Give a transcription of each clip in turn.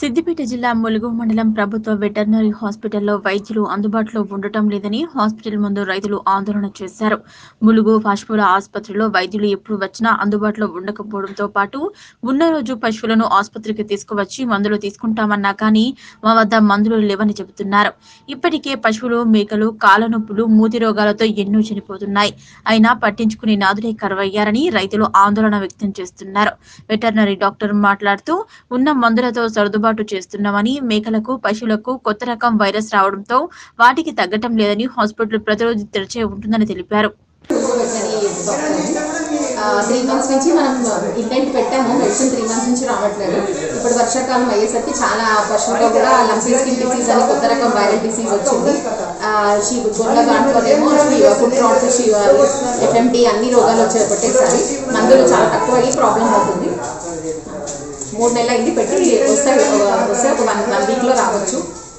సిద్దిపేట జిల్లా ములుగు మండలం ప్రభుత్వ వెటర్నరీ హాస్పిటల్లో వైద్యులు అందుబాటులో ఉండటం లేదని హాస్పిటల్ ముందు రైతులు ఆందోళన చేశారు ములుగు పశువుల ఆసుపత్రిలో వైద్యులు ఎప్పుడు వచ్చినా అందుబాటులో ఉండకపోవడంతో పాటు ఉన్న రోజు పశువులను ఆసుపత్రికి తీసుకువచ్చి మందులు తీసుకుంటామన్నా కానీ మా వద్ద మందులు లేవని చెబుతున్నారు ఇప్పటికే పశువులు మేకలు కాళ్ళ నొప్పులు మూతి రోగాలతో ఎన్నో చనిపోతున్నాయి అయినా పట్టించుకునే నాదులే కరువయ్యారని రైతులు ఆందోళన వ్యక్తం చేస్తున్నారు వెటర్నరీ డాక్టర్ మాట్లాడుతూ ఉన్న మందులతో సర్దుబాటు చేస్తున్నామని మేకలకు పశువులకు కొత్త రకం వైరస్ రావడంతో వాటికి తగ్గటం లేదని హాస్పిటల్ ప్రతిరోజు తెరిచే ఉంటుందని తెలిపారు త్రీ మంత్స్ నుంచి మనం ఇంటెంట్ పెట్టాము మెడిసిన్ త్రీ మంత్స్ నుంచి రావట్లేదు ఇప్పుడు వర్షాకాలం అయ్యేసరికి చాలా పశువుల్లో కూడా లంపీ స్కిన్ డిసీజ్ అని కొత్త రకం వైరల్ డిసీజ్ వచ్చింది షీ గొడ్ల దాంట్లోనేమో ఫుడ్ రాట్స్ షీ ఎఫ్ఎండి అన్ని రోగాలు వచ్చాయి ఒకటేసారి మందులు చాలా తక్కువ అయ్యి ప్రాబ్లం అవుతుంది మూడు నెలలు అయింది పెట్టి వస్తే వస్తే ఒక వన్ వన్ వీక్లో రావచ్చు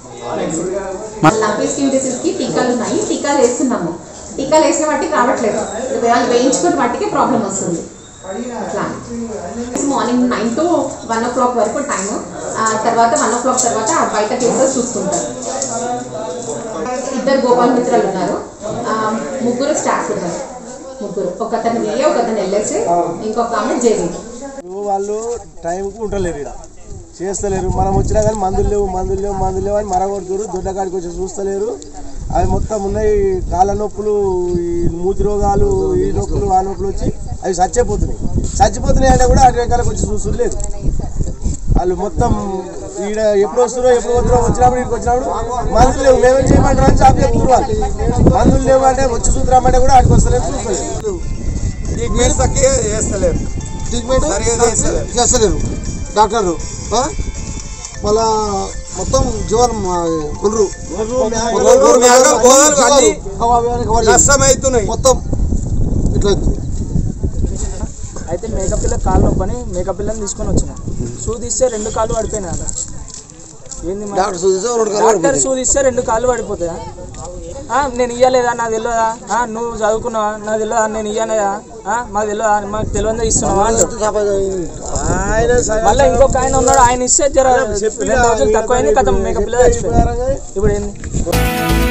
లంపీ స్కిన్ డిసీజ్కి టీకాలు ఉన్నాయి టీకాలు వేస్తున్నాము టీకాలు వేసిన వాటికి రావట్లేదు వాళ్ళు వేయించుకున్న వాటికి ప్రాబ్లం వస్తుంది అట్లా morning nine to one o'clock వరకు టైం తర్వాత వన్ ఓ క్లాక్ తర్వాత బయట కేసెస్ చూసుకుంటారు ఇద్దరు గోపాల్ మిత్రులు ఉన్నారు ఆ, ముగ్గురు స్టాఫ్ ఉన్నారు ముగ్గురు ఒకతను విఏ ఒకతను ఎల్ఎస్ఏ ఇంకొక ఆమె జేబీ వాళ్ళు టైంకు ఉండలేరు ఇక్కడ చేస్తలేరు మనం వచ్చినా కానీ మందులు లేవు మందులు లేవు మందులు లేవు అని మరగొడుతురు దొడ్డకాడికి వచ్చి చూస్తలేరు అవి మొత్తం ఉన్నాయి కాళ్ళ నొప్పులు ఈ మూతి రోగాలు ఈ నొప్పులు ఆ నొప్పులు వచ్చి అవి చచ్చిపోతున్నాయి చచ్చిపోతున్నాయి అంటే కూడా అటు వెనకాలకు వచ్చి చూసుడు లేదు వాళ్ళు మొత్తం ఈడ ఎప్పుడు వస్తున్నారో ఎప్పుడు వస్తున్నారో వచ్చినప్పుడు ఇక్కడికి వచ్చినప్పుడు మందులు లేవు మేమేం చేయమంటారు అని చాపి చెప్తున్నారు వాళ్ళు మందులు లేవు అంటే వచ్చి చూద్దామంటే కూడా అక్కడికి వస్తలేరు చూస్తలేరు ట్రీట్మెంట్ తక్కువ చేస్తలేరు ట్రీట్మెంట్ సరిగా చేస్తలేరు. చేస్తలేరు డాక్టర్లు ఆ? మళ్ళా మొత్తం జీవనం కొనరు గొర్రెలు, మేకలు, కోదలు అన్ని నష్టమవుతున్నాయి మొత్తం ఇట్లా అవుతుంది. అయితే మేకప్ పిల్ల కాలు నొప్పని మేకప్ పిల్లని తీసుకొని వచ్చిన సూదిస్తే రెండు కాళ్ళు పడిపోయినాయి అలా ఏంది మరి? డాక్టర్ చూస్తే రెండు కాళ్ళు డాక్టర్ పడిపోతాయి. సూదిస్తే రెండు కాళ్ళు పడిపోతాయా ఆ, నేను ఇయ్యలేదా నాకు తెలియదా ఆ, నువ్వు చదువుకున్నావా నాకు తెలియదా నేను ఇయ్యలేదా ఆ, మాకు తెలియదా మాకు తెలియదా ఇస్తున్నావా అంటాడు ఆయన సగం మళ్ళీ ఇంకొక ఆయన ఉన్నాడు ఆయన ఇస్తే జర రెండు రోజులు తక్కువ అయింది కథ మేకప్ పిల్ల చచ్చిపోయింది ఇప్పుడు ఏంది